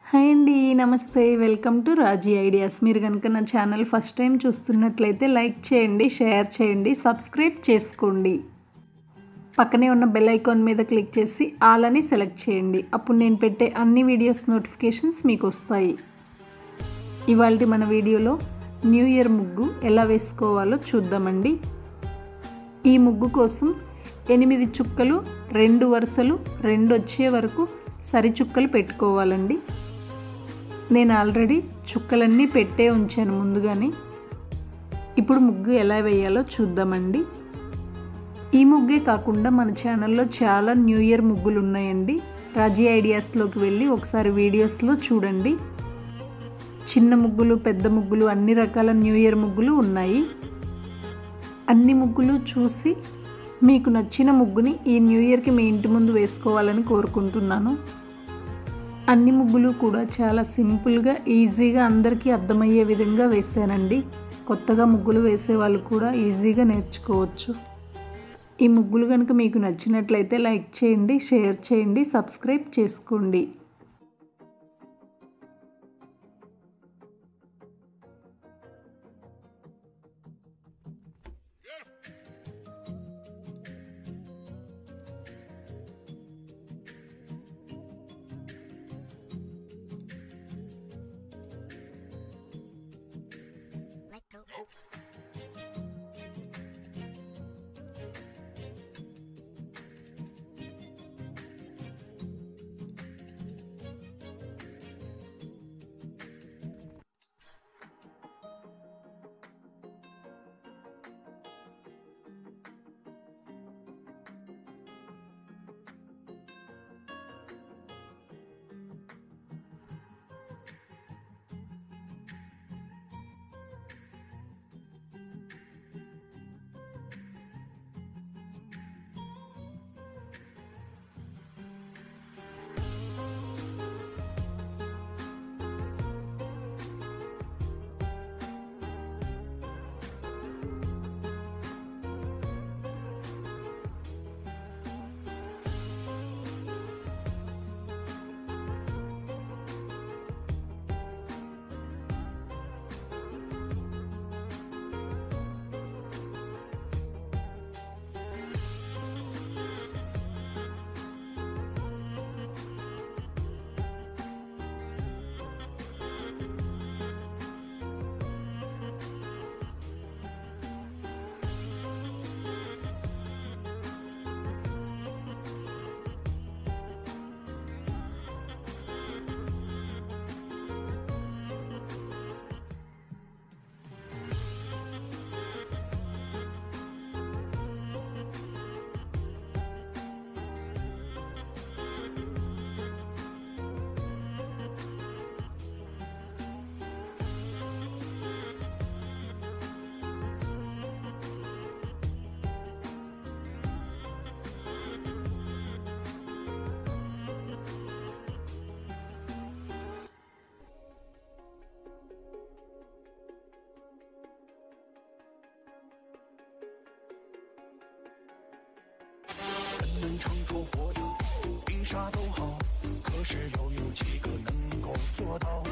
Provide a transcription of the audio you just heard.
Hi అండి నమస్తే welcome to Raji ideas మీరు కనుక నా ఛానల్ ఫస్ట్ టైం చూస్తున్నట్లయితే లైక్ చేయండి షేర్ చేయండి సబ్స్క్రైబ్ చేసుకోండి పక్కనే ఉన్న బెల్ ఐకాన్ మీద క్లిక్ చేసి ఆల్ అని సెలెక్ట్ చేయండి అప్పుడు నేను పెట్టే అన్ని వీడియోస్ నోటిఫికేషన్స్ మీకు వస్తాయి ఇవాళ మన వీడియోలో న్యూ ఇయర్ ముగ్గు ఎలా వేసుకోవాలో చూద్దామండి ఈ ముగ్గు కోసం ఎనిమిది చుక్కలు రెండు వరుసలు రెండు వచ్చే వరకు సరి చుక్కలు పెట్టుకోవాలండి నేను ఆల్రెడీ చుక్కలన్నీ పెట్టే ఉంచాను ముందుగానే ఇప్పుడు ముగ్గు ఎలా వేయాలో చూద్దామండి ఈ ముగ్గే కాకుండా మన ఛానల్లో చాలా న్యూ ఇయర్ ముగ్గులు ఉన్నాయండి రాజీ ఐడియాస్లోకి వెళ్ళి ఒకసారి వీడియోస్లో చూడండి చిన్న ముగ్గులు పెద్ద ముగ్గులు అన్ని రకాల న్యూ ఇయర్ ముగ్గులు ఉన్నాయి అన్ని ముగ్గులు చూసి మీకు నచ్చిన ముగ్గుని ఈ న్యూ ఇయర్కి మీ ఇంటి ముందు వేసుకోవాలని కోరుకుంటున్నాను అన్ని ముగ్గులు కూడా చాలా సింపుల్గా ఈజీగా అందరికీ అర్థమయ్యే విధంగా వేసానండి కొత్తగా ముగ్గులు వేసే వాళ్ళు కూడా ఈజీగా నేర్చుకోవచ్చు ఈ ముగ్గులు కనుక మీకు నచ్చినట్లయితే లైక్ చేయండి షేర్ చేయండి సబ్స్క్రైబ్ చేసుకోండి Let go. 人人常说活得比啥都好，可是又有几个能够做到？